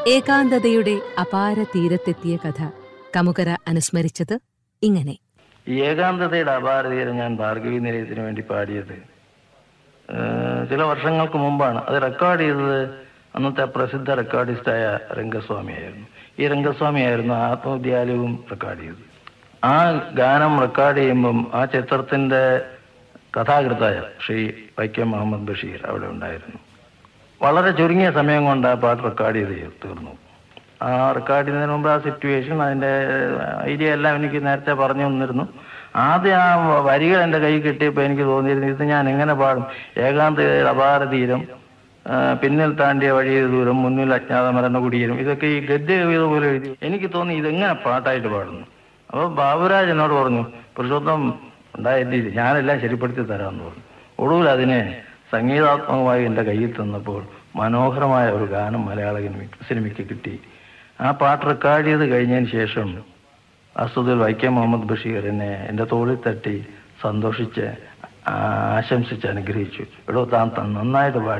ഏകാന്തതയുടെ അപാര തീരത്തെത്തിയ കഥ കമുകര അനുസ്മരിച്ചത് ഇങ്ങനെ ഈ ഏകാന്തതയുടെ അപാരതയിൽ ഞാൻ ഭാർഗവി നിലയത്തിന് വേണ്ടി പാടിയത് ഏഹ് ചില വർഷങ്ങൾക്ക് മുമ്പാണ് അത് റെക്കോർഡ് ചെയ്തത് അന്നത്തെ പ്രസിദ്ധ റെക്കോർഡിസ്റ്റായ രംഗസ്വാമിയായിരുന്നു ഈ രംഗസ്വാമിയായിരുന്നു ആത്മവിദ്യാലയവും റെക്കോർഡ് ചെയ്തത് ആ ഗാനം റെക്കോർഡ് ചെയ്യുമ്പം ആ ചിത്രത്തിന്റെ കഥാകൃത്തായ ശ്രീ വൈക്കം മുഹമ്മദ് ബഷീർ അവിടെ ഉണ്ടായിരുന്നു വളരെ ചുരുങ്ങിയ സമയം കൊണ്ട് ആ പാട്ട് റെക്കോർഡ് ചെയ്ത് തീർന്നു ആ റെക്കോർഡ് ചെയ്യുന്നതിന് മുമ്പ് ആ സിറ്റുവേഷൻ അതിന്റെ ഐഡിയ എല്ലാം എനിക്ക് നേരത്തെ പറഞ്ഞു തന്നിരുന്നു ആദ്യം ആ വരികൾ എൻ്റെ കൈ കിട്ടിയപ്പോൾ എനിക്ക് തോന്നിയിരുന്നു ഇത് ഞാൻ എങ്ങനെ പാടും ഏകാന്തതയുടെ അപാര തീരം ആ, പിന്നിൽ താണ്ടിയ വഴിയ ദൂരം മുന്നിൽ അജ്ഞാത മരണ കുടിയേരും ഇതൊക്കെ ഈ ഗദ്യ കവിത പോലെ എഴുതി എനിക്ക് തോന്നി ഇതെങ്ങനെ പാട്ടായിട്ട് പാടുന്നു അപ്പോൾ ബാബുരാജ് എന്നോട് പറഞ്ഞു പുരുഷോത്തം ഉണ്ടായില്ല ഞാനെല്ലാം ശരിപ്പെടുത്തി തരാമെന്ന് പറഞ്ഞു ഒടുവിൽ അതിനെ സംഗീതാത്മകമായി എൻ്റെ കയ്യിൽ തന്നപ്പോൾ മനോഹരമായ ഒരു ഗാനം മലയാള സിനിമയ്ക്ക് സിനിമയ്ക്ക് കിട്ടി ആ പാട്ട് റെക്കോർഡ് ചെയ്ത് കഴിഞ്ഞതിന് ശേഷം അസുദിൽ വൈക്കം മുഹമ്മദ് ബഷീർ എന്നെ എൻ്റെ തോളിൽ തട്ടി സന്തോഷിച്ച് ആ, ആശംസിച്ച് അനുഗ്രഹിച്ചു എടോ താൻ ത- നന്നായിട്ട് പാടി